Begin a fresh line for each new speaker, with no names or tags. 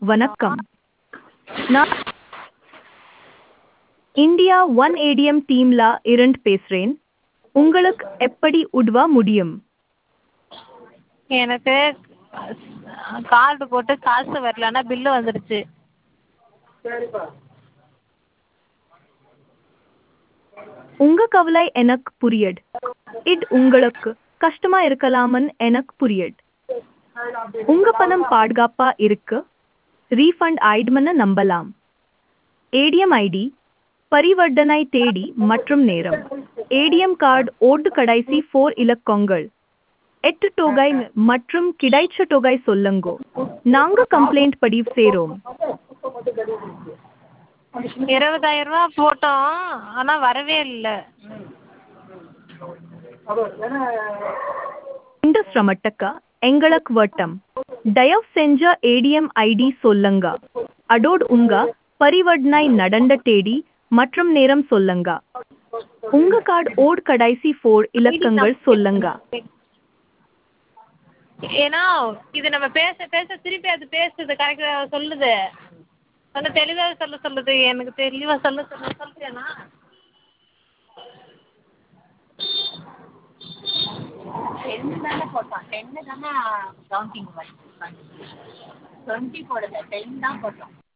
வணக்கம் நான் India one ATM டீம்ல இருந்து பேசுறேன் உங்களுக்கு எப்படி உதவ முடியும்
எனக்கு கார்டு போட்டு காசு வரல ஆனால் பில்லு வந்துடுச்சு
உங்க கவலை எனக்கு புரியுது இது உங்களுக்கு கஷ்டமா இருக்கலாம்னு எனக்கு புரியுது உங்க பணம் பாதுகாப்பா இருக்கு ரீஃபண்ட் ஆயிடும்னு நம்பலாம் ஏடிஎம் ஐடி பரிவர்த்தனை தேதி மற்றும் நேரம் ஏடிஎம் கார்டு ஓட்டு கடைசி ஃபோர் இலக்கங்கள் எட்டு தொகை மற்றும் கிடைச்ச தொகை சொல்லுங்க நாங்க கம்ப்ளைண்ட் பதிவு செய்றோம்
இருபதாயிரம் ரூபா போட்டோம் ஆனால் வரவே இல்லை
இந்த சிரமத்துக்கு எங்களுக்கு வட்டம் தயவு செஞ்ச ஏடிஎம் ஐடி சொல்லுங்க அதோடு உங்க பரிவர்த்தனை நடந்த தேதி மற்றும் நேரம் சொல்லுங்க உங்க கார்டு ஓட் கடைசி ஃபோர் இலக்கங்கள் சொல்லுங்க
ஏன்னா இது நம்ம பேச பேச திருப்பி அது பேசுது கரெக்டாக சொல்லுது கொஞ்சம் தெளிவாக சொல்ல சொல்லுது எனக்கு தெளிவாக சொல்ல சொல்ல சொல்றியாண்ணா
டென்னு தானே போட்டோம் டென்னு தானே கவுண்டிங் டுவெண்ட்டி போடலை டென் தான் போட்டோம்